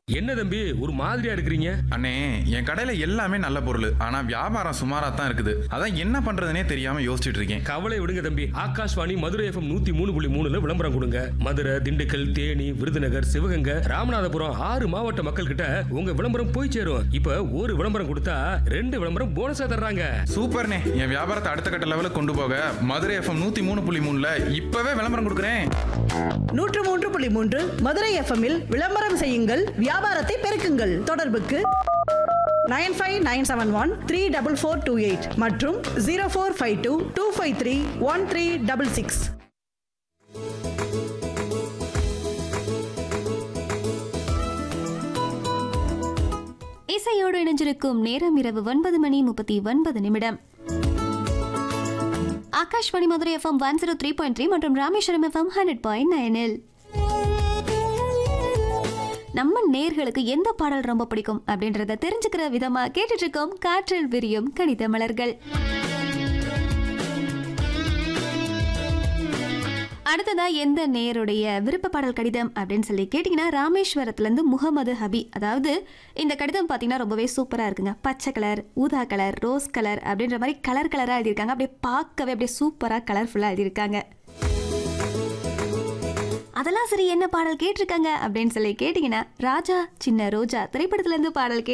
என்ன தம்பி ஒரு மாதிரியா இருக்கிறீங்க அண்ணே என் கடையில எல்லாமே நல்ல பொருள் ஆனா வியாபாரம் சுமாரா தான் இருக்குது அதான் என்ன பண்றதுனே தெரியாம யோசிச்சுட்டு இருக்கேன் கவலை விடுங்க தம்பி ஆகாஷ்வாணி மதுரை எஃப்எம் நூத்தி மூணு புள்ளி மூணுல விளம்பரம் கொடுங்க மதுரை திண்டுக்கல் தேனி விருதுநகர் சிவகங்கை ராமநாதபுரம் ஆறு மாவட்ட மக்கள் கிட்ட உங்க விளம்பரம் போய் சேரும் இப்ப ஒரு விளம்பரம் கொடுத்தா ரெண்டு விளம்பரம் போனஸா தர்றாங்க சூப்பர்ண்ணே என் வியாபாரத்தை அடுத்த கட்ட லெவலுக்கு கொண்டு போக மதுரை எஃப்எம் நூத்தி மூணு புள்ளி மூணுல இப்பவே விளம்பரம் கொடுக்குறேன் நூற்று மூன்று புள்ளி மூன்று மதுரை எஃப்எம்மில் விளம்பரம் செய்யுங்கள் வியாபாரத்தை பெருக்குங்கள் தொடர்புக்கு nine five nine seven one three double four two eight மற்றும் zero four five two two five three one three double six இசையோடு இணைஞ்சிருக்கும் நேரம் இரவு ஒன்பது மணி முப்பத்தி ஒன்பது நிமிடம் Akashvani Madurai FM one zero three point three மற்றும் ராமேஸ்வரம் எஃப்எம் ஹண்ட்ரட் பாயிண்ட் நைனில் நம்ம நேர்களுக்கு எந்த பாடல் ரொம்ப பிடிக்கும் அப்படின்றத தெரிஞ்சுக்கிற விதமா கேட்டுட்டு இருக்கோம் காற்றில் விரியும் கணித மலர்கள் அடுத்ததா எந்த நேருடைய விருப்ப பாடல் கடிதம் அப்படின்னு சொல்லி கேட்டிங்கன்னா ராமேஸ்வரத்துலேருந்து முகமது ஹபி அதாவது இந்த கடிதம் பார்த்தீங்கன்னா ரொம்பவே சூப்பராக இருக்குங்க பச்சை கலர் ஊதா கலர் ரோஸ் கலர் அப்படின்ற மாதிரி கலர் கலராக எழுதியிருக்காங்க அப்படியே பார்க்கவே அப்படியே சூப்பராக கலர்ஃபுல்லாக எழுதியிருக்காங்க அதெல்லாம் சரி என்ன பாடல் கேட்டிருக்காங்க அப்படின்னு சொல்லி கேட்டிங்கன்னா ராஜா சின்ன ரோஜா திரைப்படத்துலேருந்து பாடல் கே